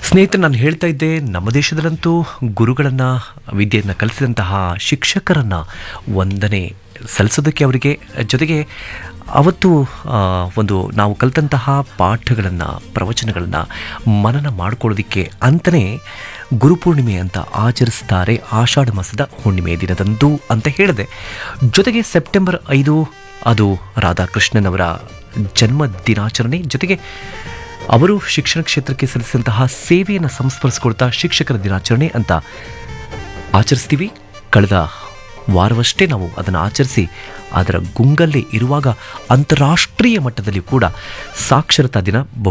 ಸ್ನೇಹಿತರೆ ನಾನು ಹೇಳ್ತಾ ಇದ್ದೆ ನಮ್ಮ ದೇಶದಲ್ಲಂತೂ ಗುರುಗಳನ್ನು ವಿದ್ಯೆಯನ್ನು ಕಲಿಸಿದಂತಹ ಶಿಕ್ಷಕರನ್ನು ವಂದನೆ ಸಲ್ಲಿಸೋದಕ್ಕೆ ಅವರಿಗೆ ಜೊತೆಗೆ ಅವತ್ತು ಆ, ಒಂದು ನಾವು ಕಲಿತಂತಹ ಪಾಠಗಳನ್ನು ಪ್ರವಚನಗಳನ್ನು ಮನನ ಮಾಡ್ಕೊಳ್ಳೋದಕ್ಕೆ ಅಂತಲೇ ಗುರುಪೂರ್ಣಿಮೆ ಅಂತ ಆಚರಿಸ್ತಾರೆ ಆಷಾಢ ಮಾಸದ ಹುಣ್ಣಿಮೆ ದಿನದಂದು ಅಂತ ಹೇಳಿದೆ ಜೊತೆಗೆ ಸೆಪ್ಟೆಂಬರ್ ಐದು ಅದು ರಾಧಾಕೃಷ್ಣನವರ ಜನ್ಮ ದಿನಾಚರಣೆ ಜೊತೆಗೆ ಅವರು ಶಿಕ್ಷಣ ಕ್ಷೇತ್ರಕ್ಕೆ ಸಲ್ಲಿಸಿದಂತಹ ಸೇವೆಯನ್ನು ಸಂಸ್ಮರಿಸಿಕೊಳ್ತಾ ಶಿಕ್ಷಕರ ದಿನಾಚರಣೆ ಅಂತ ಆಚರಿಸ್ತೀವಿ ಕಳೆದ ವಾರವಷ್ಟೇ ನಾವು ಅದನ್ನು ಆಚರಿಸಿ ಅದರ ಗುಂಗಲ್ಲೇ ಇರುವಾಗ ಅಂತಾರಾಷ್ಟ್ರೀಯ ಮಟ್ಟದಲ್ಲಿ ಕೂಡ ಸಾಕ್ಷರತಾ ದಿನ